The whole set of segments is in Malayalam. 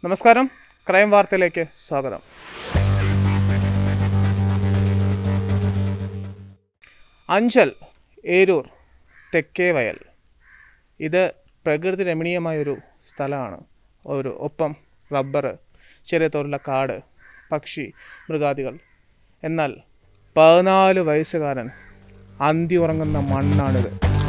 നമസ്കാരം ക്രൈം വാർത്തയിലേക്ക് സ്വാഗതം അഞ്ചൽ ഏരൂർ തെക്കേ വയൽ ഇത് പ്രകൃതി രമണീയമായൊരു സ്ഥലമാണ് ഒരു ഒപ്പം റബ്ബർ ചെറിയ തോറുള്ള കാട് പക്ഷി മൃഗാദികൾ എന്നാൽ പതിനാല് വയസ്സുകാരൻ അന്തി ഉറങ്ങുന്ന മണ്ണാണിത്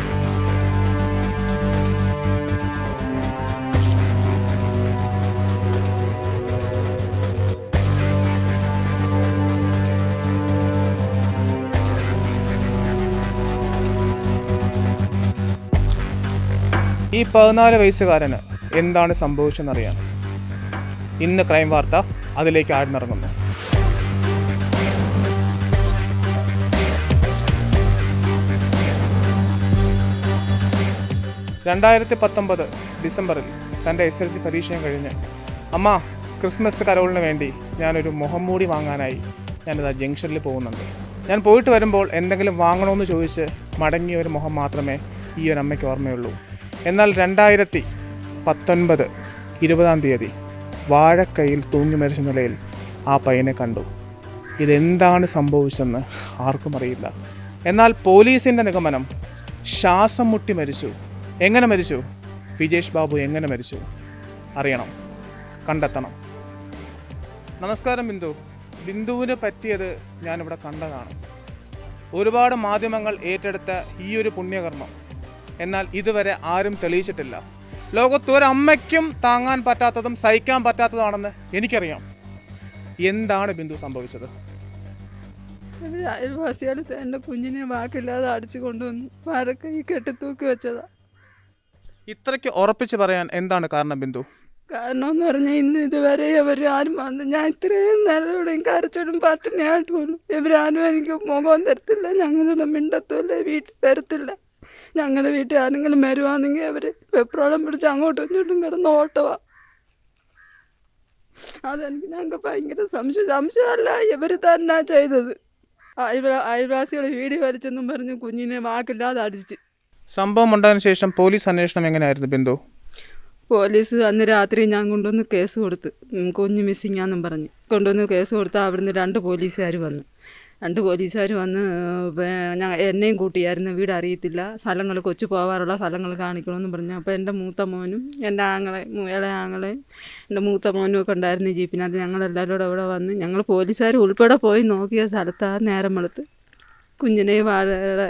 ഈ പതിനാല് വയസ്സുകാരന് എന്താണ് സംഭവിച്ചെന്നറിയാൻ ഇന്ന് ക്രൈം വാർത്ത അതിലേക്ക് ആഴ്ന്നിറങ്ങുന്നു രണ്ടായിരത്തി പത്തൊമ്പത് ഡിസംബറിൽ തൻ്റെ എസ് എൽ സി പരീക്ഷയും കഴിഞ്ഞ് അമ്മ ക്രിസ്മസ് കരോളിന് വേണ്ടി ഞാനൊരു മുഖംമൂടി വാങ്ങാനായി ഞാനിതാ ജംഗ്ഷനിൽ പോകുന്നുണ്ട് ഞാൻ പോയിട്ട് വരുമ്പോൾ എന്തെങ്കിലും വാങ്ങണമെന്ന് ചോദിച്ച് മടങ്ങിയ ഒരു മുഖം മാത്രമേ ഈ ഒരു അമ്മയ്ക്ക് ഓർമ്മയുള്ളൂ എന്നാൽ രണ്ടായിരത്തി പത്തൊൻപത് ഇരുപതാം തീയതി വാഴക്കൈയിൽ തൂങ്ങി മരിച്ച നിലയിൽ ആ പയ്യനെ കണ്ടു ഇതെന്താണ് സംഭവിച്ചെന്ന് ആർക്കും അറിയില്ല എന്നാൽ പോലീസിൻ്റെ നിഗമനം ശ്വാസം മുട്ടി മരിച്ചു എങ്ങനെ മരിച്ചു വിജേഷ് ബാബു എങ്ങനെ മരിച്ചു അറിയണം കണ്ടെത്തണം നമസ്കാരം ബിന്ദു ബിന്ദുവിന് പറ്റിയത് ഞാനിവിടെ കണ്ടതാണ് ഒരുപാട് മാധ്യമങ്ങൾ ഏറ്റെടുത്ത ഈ ഒരു പുണ്യകർമ്മം എന്നാൽ ഇതുവരെ ആരും തെളിയിച്ചിട്ടില്ല ലോകത്ത് ഒരമ്മയ്ക്കും താങ്ങാൻ പറ്റാത്തതും സഹിക്കാൻ പറ്റാത്തതാണെന്ന് എനിക്കറിയാം എന്താണ് ബിന്ദു സംഭവിച്ചത് ഒരു അയൽവാസികൾ എൻ്റെ കുഞ്ഞിനെ വാക്കില്ലാതെ അടിച്ചു കൊണ്ടുവന്നു വാഴക്കൈ കെട്ടി തൂക്കി വെച്ചതാ ഇത്രയ്ക്ക് ഉറപ്പിച്ച് പറയാൻ എന്താണ് കാരണം ബിന്ദു കാരണം എന്ന് പറഞ്ഞാൽ ഇന്ന് ഇതുവരെ ഇവർ ആരും വന്ന് ഞാൻ ഇത്രയും നേരം കരച്ചിടും പട്ടിണിയായിട്ട് പോലും ഇവരാരും എനിക്ക് മുഖം തരത്തില്ല ഞങ്ങളുടെ മിണ്ടത്തുമില്ല വീട്ടിൽ വരത്തില്ല ഞങ്ങളുടെ വീട്ടിൽ ആരെങ്കിലും വരുവാണെങ്കിൽ അവർ വെപ്രാളം പിടിച്ച് അങ്ങോട്ടും ഇങ്ങോട്ടും കിടന്ന് ഓട്ടവാ അതെനിക്ക് ഞങ്ങൾക്ക് ഭയങ്കര സംശയം സംശയമല്ല ഇവർ തന്നെ ചെയ്തത് അയൽവാ അയൽവാസികൾ വീടി വലിച്ചെന്നും പറഞ്ഞ് കുഞ്ഞിനെ വാക്കില്ലാതെ അടിച്ച് സംഭവം ഉണ്ടായതിനു ശേഷം പോലീസ് അന്വേഷണം എങ്ങനെയായിരുന്നു ബിന്ദു പോലീസ് അന്ന് രാത്രി ഞാൻ കൊണ്ടുവന്ന് കേസ് കൊടുത്ത് ഉം, കുഞ്ഞ് മിസ്സിങ് ആണെന്നും പറഞ്ഞ് കൊണ്ടുവന്ന് കേസ് കൊടുത്ത് അവിടുന്ന് രണ്ട് പോലീസുകാർ വന്നു രണ്ട് പോലീസുകാർ വന്ന് ഞാൻ എന്നെയും കൂട്ടിയായിരുന്നു വീട് അറിയത്തില്ല സ്ഥലങ്ങൾ കൊച്ചു പോകാറുള്ള സ്ഥലങ്ങൾ കാണിക്കണമെന്ന് പറഞ്ഞു അപ്പോൾ എൻ്റെ മൂത്ത മോനും എൻ്റെ ആങ്ങളെ മൂ- ഇളയ ആങ്ങളെ എൻ്റെ മൂത്ത മോനും ഒക്കെ ഉണ്ടായിരുന്നു ഈ ജീപ്പിനകത്ത് ഞങ്ങളെല്ലാവരും കൂടെ അവിടെ വന്ന് ഞങ്ങൾ പോലീസുകാർ ഉൾപ്പെടെ പോയി നോക്കിയ സ്ഥലത്താണ് നേരം വെളുത്ത് കുഞ്ഞിനെ വാഴയുടെ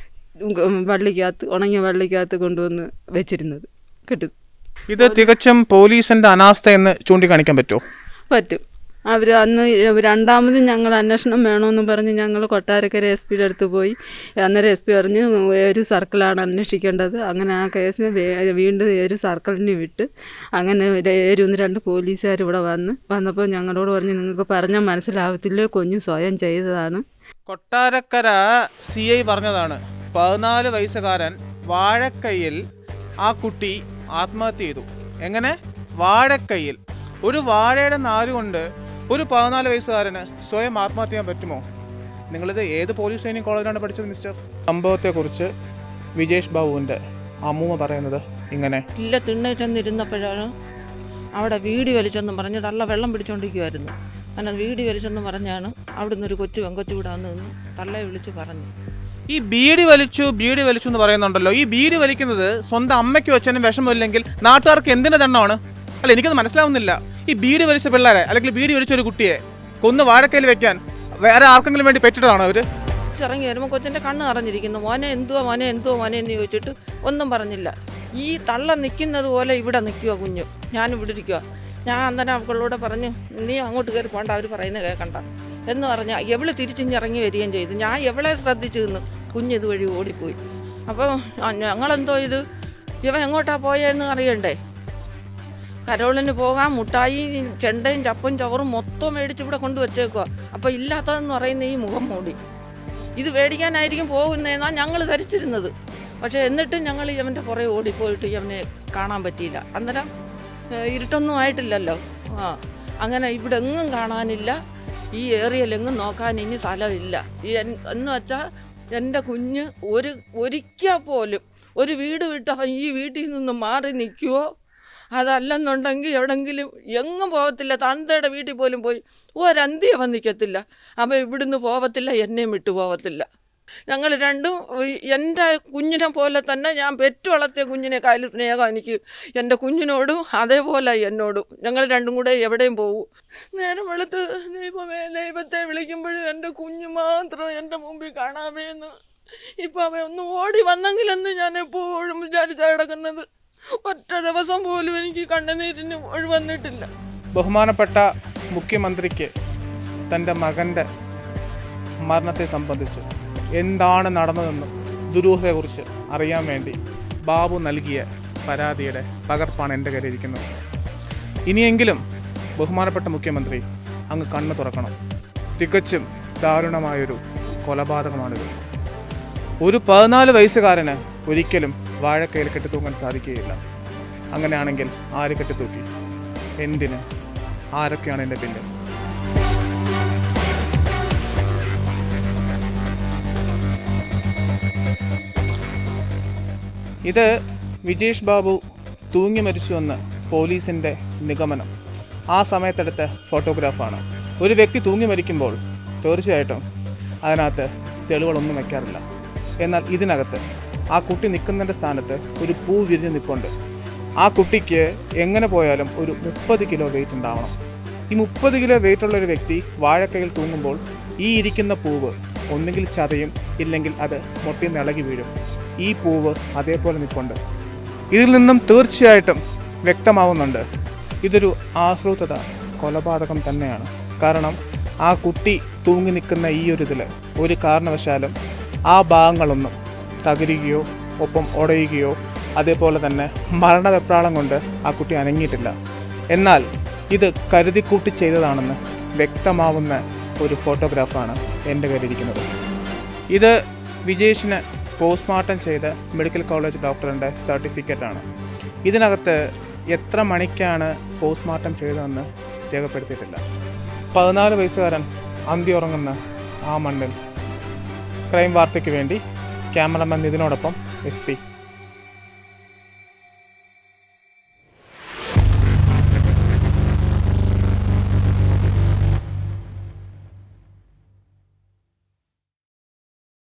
ഉം, വള്ളിക്കകത്ത് ഉണങ്ങിയ വള്ളിക്കകത്ത് കൊണ്ടുവന്ന് വെച്ചിരുന്നത് കിട്ടും ഇത് തികച്ചും പോലീസിന്റെ അനാസ്ഥ എന്ന് ചൂണ്ടിക്കാണിക്കാൻ പറ്റുമോ പറ്റും അവർ അന്ന് രണ്ടാമത് ഞങ്ങൾ അന്വേഷണം വേണമെന്ന് പറഞ്ഞ് ഞങ്ങൾ കൊട്ടാരക്കര എസ് പിയുടെ അടുത്ത് പോയി അന്നേരം എസ് പി പറഞ്ഞു ഒരു സർക്കിളാണ് അന്വേഷിക്കേണ്ടത് അങ്ങനെ ആ കേസിന് വേ- വീണ്ടും ഒരു സർക്കിളിന് വിട്ട് അങ്ങനെ ഏരുന്ന് രണ്ട് പോലീസുകാർ ഇവിടെ വന്ന് വന്നപ്പോൾ ഞങ്ങളോട് പറഞ്ഞ് നിങ്ങൾക്ക് പറഞ്ഞാൽ മനസ്സിലാവത്തില്ല കുഞ്ഞു സ്വയം ചെയ്തതാണ് കൊട്ടാരക്കര സി ഐ പറഞ്ഞതാണ് പതിനാല് വയസ്സുകാരൻ വാഴക്കൈയിൽ ആ കുട്ടി ആത്മഹത്യ ചെയ്തു എങ്ങനെ വാഴക്കൈയിൽ ഒരു വാഴയുടെ നാരുകൊണ്ട് ഒരു പതിനാല് വയസ്സുകാരന് സ്വയം ആത്മഹത്യ ചെയ്യാൻ പറ്റുമോ നിങ്ങളിത് ഏത് പോലീസ് ട്രെയിനിങ് കോളേജിലാണ് പഠിച്ചത് മിസ്റ്റർ സംഭവത്തെക്കുറിച്ച് വിജേഷ് ബാബുവിൻ്റെ അമ്മൂമ്മ പറയുന്നത് ഇങ്ങനെ ഇല്ല തിണ്ണേ ചെന്നിരുന്നപ്പോഴാണ് അവിടെ വീടി വലിച്ചെന്നും പറഞ്ഞ് തള്ള വെള്ളം പിടിച്ചോണ്ടിരിക്കുമായിരുന്നു അങ്ങനെ വീടി വലിച്ചെന്ന് പറഞ്ഞാണ് അവിടുന്ന് ഒരു കൊച്ചു പെങ്കൊച്ചു ഇവിടെ വന്ന് നിന്ന് തള്ളയെ വിളിച്ച് പറഞ്ഞു ഈ ബീഡി വലിച്ചു ബീഡി വലിച്ചു എന്ന് പറയുന്നുണ്ടല്ലോ ഈ ബീഡി വലിക്കുന്നത് സ്വന്തം അമ്മയ്ക്കും അച്ഛനും വിഷമമില്ലെങ്കിൽ നാട്ടുകാർക്ക് എന്തിന്റെ ദണ്ണമാണ് അല്ല എനിക്കത് മനസ്സിലാവുന്നില്ല ഈ ബീഡി വലിച്ച പിള്ളേരെ അല്ലെങ്കിൽ ബീഡി വലിച്ച ഒരു കുട്ടിയെ കൊന്ന് വാഴക്കയിൽ വെക്കാൻ വേറെ ആർക്കെങ്കിലും വേണ്ടി പെറ്റിട്ടതാണോ അവര് ഇറങ്ങി വരുമ്പോൾ കൊച്ചിൻ്റെ കണ്ണ് നിറഞ്ഞിരിക്കുന്നു മോനെ എന്തുവാ മോനെ എന്തുവാ മോനെ എന്ന് ചോദിച്ചിട്ട് ഒന്നും പറഞ്ഞില്ല ഈ തള്ള നിൽക്കുന്നത് പോലെ ഇവിടെ നിൽക്കുക കുഞ്ഞു ഞാൻ ഇവിടെ ഇരിക്കുക ഞാൻ അന്നേരം അവളോട് പറഞ്ഞു നീ അങ്ങോട്ട് കയറി പോണ്ട അവർ പറയുന്നത് കേൾക്കണ്ട എന്ന് പറഞ്ഞാൽ എവള് തിരിച്ചിറങ്ങി വരികയും ചെയ്തു ഞാൻ എവളെ ശ്രദ്ധിച്ചു നിന്ന് കുഞ്ഞ് ഇതുവഴി ഓടിപ്പോയി അപ്പോൾ ഞങ്ങളെന്തോ ഇത് ഇവൻ എങ്ങോട്ടാ പോയെന്ന് അറിയണ്ടേ കരോളിന് പോകാൻ മുട്ടായി ചെണ്ടയും ചപ്പും ചവറും മൊത്തം മേടിച്ച് ഇവിടെ കൊണ്ടുവച്ചേക്കുക അപ്പോൾ ഇല്ലാത്തതെന്ന് പറയുന്ന ഈ മുഖം മൂടി ഇത് മേടിക്കാനായിരിക്കും പോകുന്നതെന്നാണ് ഞങ്ങൾ ധരിച്ചിരുന്നത് പക്ഷേ എന്നിട്ടും ഞങ്ങൾ ഇവൻ്റെ പുറകെ ഓടിപ്പോയിട്ട് ഇവനെ കാണാൻ പറ്റിയില്ല അന്നേരം ഏഹ്, ഇരുട്ടൊന്നും ആയിട്ടില്ലല്ലോ ആ അങ്ങനെ ഇവിടെ എങ്ങും കാണാനില്ല ഈ ഏറിയയിലെങ്ങും നോക്കാൻ ഇനി സ്ഥലമില്ല ഈ എൻ- എന്ന് വെച്ചാൽ എൻ്റെ കുഞ്ഞ് ഒരു ഒരിക്കൽ പോലും ഒരു വീട് വിട്ട് അവൻ ഈ വീട്ടിൽ നിന്ന് മാറി നിൽക്കുവോ അതല്ലെന്നുണ്ടെങ്കിൽ എവിടെങ്കിലും എങ്ങും പോകത്തില്ല തന്തയുടെ വീട്ടിൽ പോലും പോയി ഒരന്തിയ വന്നിക്കത്തില്ല അവൻ ഇവിടുന്ന് പോകത്തില്ല എന്നെയും വിട്ടു പോകത്തില്ല ഞങ്ങൾ രണ്ടും ഈ- എൻ്റെ കുഞ്ഞിനെ പോലെ തന്നെ ഞാൻ പെറ്റു വളർത്തിയ കുഞ്ഞിനെ കാര്യം സ്നേഹം എനിക്ക് എൻ്റെ കുഞ്ഞിനോടും അതേപോലെ എന്നോടും ഞങ്ങൾ രണ്ടും കൂടെ എവിടെയും പോകും നേരം വെളുത്ത് ദൈവമേ ദൈവത്തെ വിളിക്കുമ്പോഴും എൻ്റെ കുഞ്ഞ് മാത്രം എൻ്റെ മുമ്പിൽ കാണാമേന്ന് ഇപ്പം അവൻ ഒന്ന് ഓടി വന്നെങ്കിലെന്ന് ഞാൻ എപ്പോഴും വിചാരിച്ചാ കിടക്കുന്നത് ഒറ്റ ദിവസം പോലും എനിക്ക് കണ്ണുനീരിന് ഒഴിവന്നിട്ടില്ല ബഹുമാനപ്പെട്ട മുഖ്യമന്ത്രിക്ക് തൻ്റെ മകൻ്റെ മരണത്തെ സംബന്ധിച്ച് എന്താണ് നടന്നതെന്നും ദുരൂഹതയെക്കുറിച്ച് അറിയാൻ വേണ്ടി ബാബു നൽകിയ പരാതിയുടെ പകർപ്പാണ് എൻ്റെ കയ്യിൽ ഇരിക്കുന്നത് ഇനിയെങ്കിലും ബഹുമാനപ്പെട്ട മുഖ്യമന്ത്രി അങ്ങ് കണ്ണ് തുറക്കണം തികച്ചും ദാരുണമായൊരു കൊലപാതകമാണിത് ഒരു പതിനാല് വയസ്സുകാരന് ഒരിക്കലും വാഴക്കയിൽ കെട്ടിത്തൂങ്ങാൻ സാധിക്കുകയില്ല അങ്ങനെയാണെങ്കിൽ ആര് കെട്ടിത്തൂക്കി എന്തിന് ആരൊക്കെയാണ് എൻ്റെ പിന്നിൽ ഇത് വിജേഷ് ബാബു തൂങ്ങി മരിച്ചുവെന്ന് പോലീസിൻ്റെ നിഗമനം ആ സമയത്തെടുത്ത ഫോട്ടോഗ്രാഫാണ് ഒരു വ്യക്തി തൂങ്ങി മരിക്കുമ്പോൾ തീർച്ചയായിട്ടും അതിനകത്ത് തെളിവുകളൊന്നും വയ്ക്കാറില്ല എന്നാൽ ഇതിനകത്ത് ആ കുട്ടി നിൽക്കുന്നതിൻ്റെ സ്ഥാനത്ത് ഒരു പൂ വിരിഞ്ഞ് നിൽപ്പുണ്ട് ആ കുട്ടിക്ക് എങ്ങനെ പോയാലും ഒരു മുപ്പത് കിലോ വെയിറ്റ് ഉണ്ടാവണം ഈ മുപ്പത് കിലോ വെയിറ്റ് ഉള്ള ഒരു വ്യക്തി വാഴക്കയിൽ തൂങ്ങുമ്പോൾ ഈ ഇരിക്കുന്ന പൂവ് ഒന്നുകിൽ ചതയും ഇല്ലെങ്കിൽ അത് മുട്ടിന്ന് ഇളകി വീഴും ഈ പൂവ് അതേപോലെ നിൽപ്പുണ്ട് ഇതിൽ നിന്നും തീർച്ചയായിട്ടും വ്യക്തമാവുന്നുണ്ട് ഇതൊരു ആശ്രിതത കൊലപാതകം തന്നെയാണ് കാരണം ആ കുട്ടി തൂങ്ങി നിൽക്കുന്ന ഈ ഒരു ഇതിൽ ഒരു കാരണവശാലും ആ ഭാഗങ്ങളൊന്നും തകരുകയോ ഒപ്പം ഉടയുകയോ അതേപോലെ തന്നെ മരണവെപ്രാളം കൊണ്ട് ആ കുട്ടി അനങ്ങിയിട്ടില്ല എന്നാൽ ഇത് കരുതിക്കൂട്ടി ചെയ്തതാണെന്ന് വ്യക്തമാവുന്ന ഒരു ഫോട്ടോഗ്രാഫാണ് എൻ്റെ കയ്യിലിരിക്കുന്നത് ഇത് വിജേഷിന് പോസ്റ്റ്മോർട്ടം ചെയ്ത മെഡിക്കൽ കോളേജ് ഡോക്ടറിൻ്റെ സർട്ടിഫിക്കറ്റാണ് ഇതിനകത്ത് എത്ര മണിക്കാണ് പോസ്റ്റ്മോർട്ടം ചെയ്തതെന്ന് രേഖപ്പെടുത്തിയിട്ടില്ല പതിനാല് വയസ്സുകാരൻ അന്തി ഉറങ്ങുന്ന ആ മണ്ണിൽ ക്രൈം വാർത്തയ്ക്ക് വേണ്ടി ക്യാമറമാൻ ഇതിനോടൊപ്പം എസ് പി